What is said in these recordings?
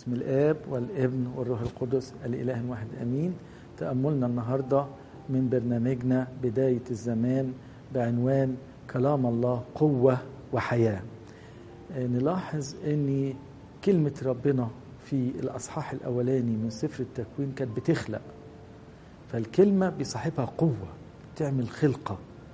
باسم الآب والابن والروح القدس الإله واحد أمين تأملنا النهاردة من برنامجنا بداية الزمان بعنوان كلام الله قوة وحياة نلاحظ أن كلمة ربنا في الأصحاح الأولاني من سفر التكوين كانت بتخلق فالكلمة بصاحبها قوة تعمل خلقة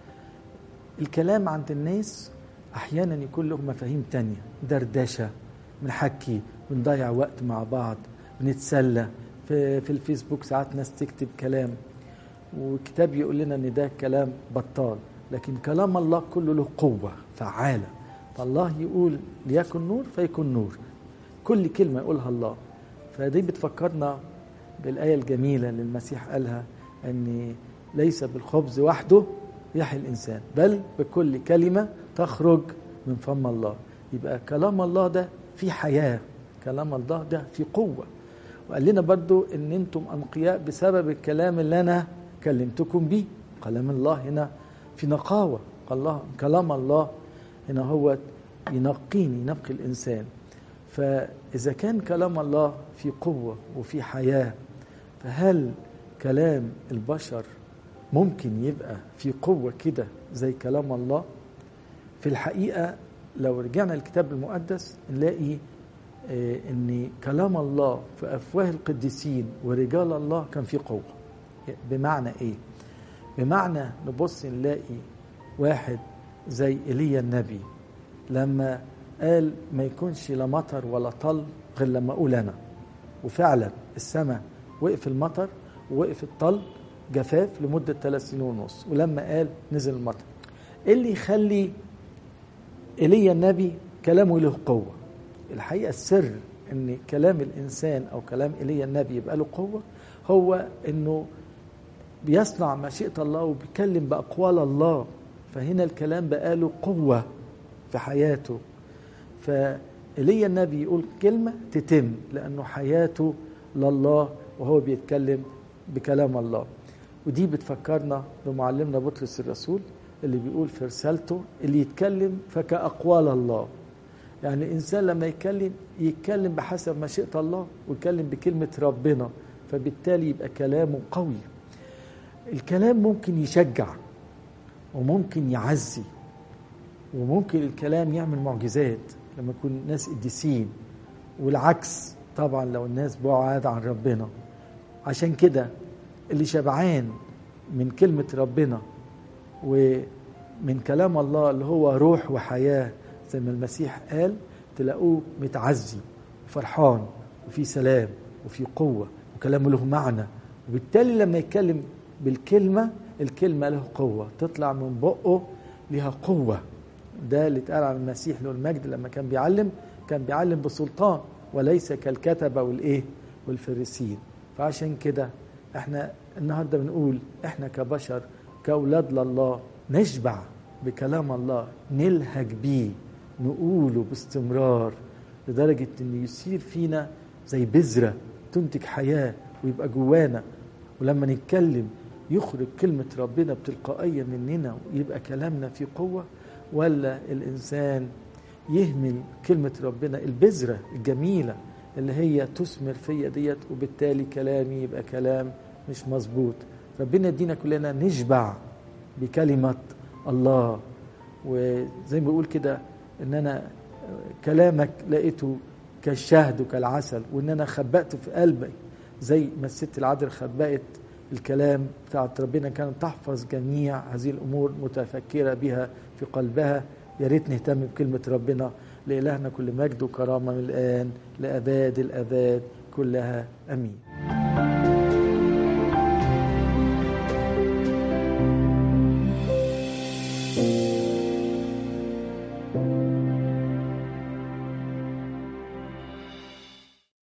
الكلام عند الناس أحيانا يكون له مفاهيم تانية دردشة بنحكي بنضيع وقت مع بعض بنتسلى في, في الفيسبوك ساعات ناس تكتب كلام وكتاب يقول لنا ان ده كلام بطال لكن كلام الله كله له قوة فعالة فالله يقول ليكن نور فيكون نور كل كلمة يقولها الله فدي بتفكرنا بالآية الجميلة اللي المسيح قالها أن ليس بالخبز وحده يحيي الإنسان بل بكل كلمة تخرج من فم الله يبقى كلام الله ده في حياة كلام الله ده في قوة وقال لنا برضو ان انتم انقياء بسبب الكلام اللي انا كلمتكم بيه كلام الله هنا في نقاوة الله كلام الله هنا هو ينقيني ينقي الإنسان فإذا كان كلام الله في قوة وفي حياة فهل كلام البشر ممكن يبقى في قوة كده زي كلام الله في الحقيقة لو رجعنا الكتاب المقدس نلاقي ان كلام الله في افواه القديسين ورجال الله كان فيه قوه بمعنى ايه بمعنى نبص نلاقي واحد زي ايليا النبي لما قال ما يكونش لا مطر ولا طل غير لما اقول انا وفعلا السماء وقف المطر ووقف الطل جفاف لمده ثلاث سنين ونص ولما قال نزل المطر ايه اللي يخلي ايليا النبي كلامه له قوه الحقيقه السر ان كلام الانسان او كلام ايليا النبي يبقى له قوه هو انه بيصنع مشيئه الله وبيتكلم باقوال الله فهنا الكلام بقى له قوه في حياته فايليا النبي يقول كلمه تتم لانه حياته لله وهو بيتكلم بكلام الله ودي بتفكرنا بمعلمنا بطرس الرسول اللي بيقول في رسالته اللي يتكلم فكأقوال الله يعني الإنسان لما يتكلم يتكلم بحسب مشيئة الله ويتكلم بكلمة ربنا فبالتالي يبقى كلامه قوي الكلام ممكن يشجع وممكن يعزي وممكن الكلام يعمل معجزات لما يكون ناس قديسين والعكس طبعا لو الناس بعاد عن ربنا عشان كده اللي شبعان من كلمة ربنا ومن كلام الله اللي هو روح وحياة زي ما المسيح قال تلاقوه متعزي وفرحان وفي سلام وفي قوة وكلامه له معنى وبالتالي لما يتكلم بالكلمة الكلمة له قوة تطلع من بقه لها قوة ده اللي اتقال عن المسيح له المجد لما كان بيعلم كان بيعلم بسلطان وليس كالكتبة والإيه والفريسين فعشان كده احنا النهارده بنقول احنا كبشر كأولاد لله نشبع بكلام الله نلهج بيه نقوله باستمرار لدرجة إنه يصير فينا زي بذرة تنتج حياة ويبقى جوانا ولما نتكلم يخرج كلمة ربنا بتلقائية مننا ويبقى كلامنا فيه قوة ولا الإنسان يهمل كلمة ربنا البذرة الجميلة اللي هي تثمر فيا ديت وبالتالي كلامي يبقى كلام مش مظبوط ربنا يدينا كلنا نشبع بكلمة الله وزي ما بقول كده ان انا كلامك لقيته كالشهد وكالعسل وان انا خبأته في قلبي زي ما الست العذراء خبأت الكلام بتاعت ربنا كانت تحفظ جميع هذه الامور متفكره بها في قلبها يا ريت نهتم بكلمه ربنا لإلهنا كل مجد وكرامه من الان لاباد الاباد كلها امين